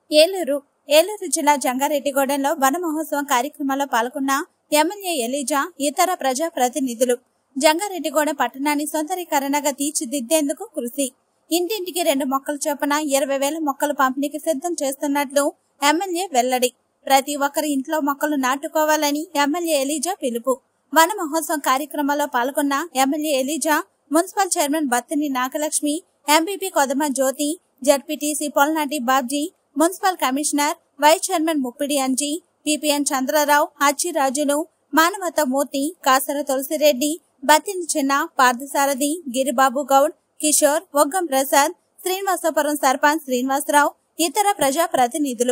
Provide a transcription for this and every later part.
ఏలూరు ఏలూరు జిల్లా జంగారెడ్డిగూడెంలో వన మహోత్సవం కార్యక్రమంలో పాల్గొన్న ఎమ్మెల్యే ఎలీజా ఇతర ప్రజా ప్రతినిధులు జంగారెడ్డిగూడెం పట్టణాన్ని సొంతరీకరణగా తీర్చిదిద్దేందుకు కృషి ఇంటింటికి రెండు మొక్కలు చొప్పున ఇరవై వేల మొక్కలు పంపిణీకి సిద్ధం చేస్తున్నట్లు ఎమ్మెల్యే వెల్లడి ప్రతి ఒక్కరి ఇంట్లో మొక్కలు నాటుకోవాలని ఎమ్మెల్యే ఎలీజా పిలుపు వన మహోత్సవం కార్యక్రమంలో పాల్గొన్న MLA Eliza municipal chairman Battini Nagalakshmi MPP Kodama Jyothi ZPTC Polnati Babji municipal commissioner vice chairman Muppidi Anji P P N Chandrarao Achirajulu Manavatha Murthy కాసర Tulasi Reddy Battini చిన్న పార్థసారథి గిరిబాబు గౌడ్ కిషోర్ ఒగ్గం ప్రసాద్ శ్రీనివాసపురం సర్పంచ్ శ్రీనివాసరావు ఇతర ప్రజా ప్రతినిధులు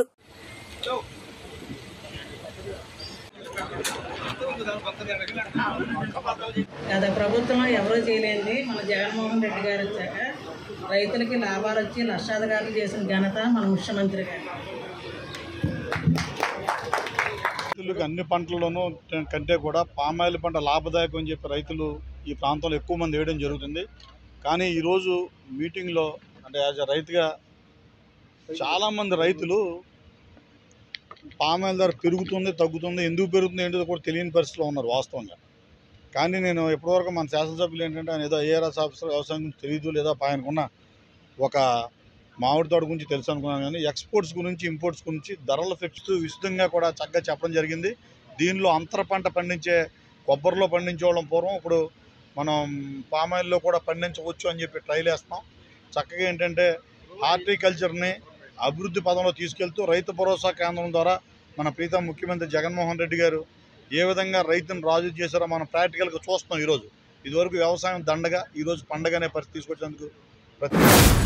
గత ప్రభుత్వం ఎవరూ చేయలేనిది మన జగన్మోహన్ రెడ్డి గారు వచ్చాక రైతులకి లాభాలు వచ్చి లక్షాధికారులు చేసిన ఘనత మన ముఖ్యమంత్రి గారు రైతులకు అన్ని పంటల్లోనూ కంటే కూడా పామాయిల్ పంట లాభదాయకం అని చెప్పి రైతులు ఈ ప్రాంతంలో ఎక్కువ మంది వేయడం జరుగుతుంది కానీ ఈరోజు మీటింగ్లో అంటే యాజ్ అ రైతుగా చాలామంది రైతులు పామాయిల్ ధర పెరుగుతుంది తగ్గుతుంది ఎందుకు పెరుగుతుంది ఏంటో కూడా తెలియని పరిస్థితిలో ఉన్నారు వాస్తవంగా కానీ నేను ఇప్పటివరకు మన శాసనసభ్యులు ఏంటంటే ఆయన ఏదో ఏఆర్ఎస్ ఆఫీసర్ వ్యవసాయం గురించి తెలియదు లేదా ఆయనకున్న ఒక మామిడి తోట గురించి తెలుసు అనుకున్నాను కానీ ఎక్స్పోర్ట్స్ గురించి ఇంపోర్ట్స్ గురించి ధరలు ఫిక్స్ విస్తృతంగా కూడా చక్కగా చెప్పడం జరిగింది దీనిలో అంతర పంట పండించే కొబ్బరిలో పండించే వాళ్ళం పూర్వం ఇప్పుడు మనం పామాయిల్లో కూడా పండించవచ్చు అని చెప్పి ట్రైల్ వేస్తాం చక్కగా ఏంటంటే హార్టికల్చర్ని అభివృద్ధి పదంలో తీసుకెళ్తూ రైతు భరోసా కేంద్రం ద్వారా మన ప్రీతం ముఖ్యమంత్రి జగన్మోహన్ రెడ్డి గారు ఏ విధంగా రైతును రాజు చేశారో మనం ప్రాక్టికల్గా చూస్తున్నాం ఈరోజు ఇదివరకు వ్యవసాయం దండగా ఈరోజు పండగ అనే పరిస్థితి తీసుకొచ్చేందుకు ప్రతి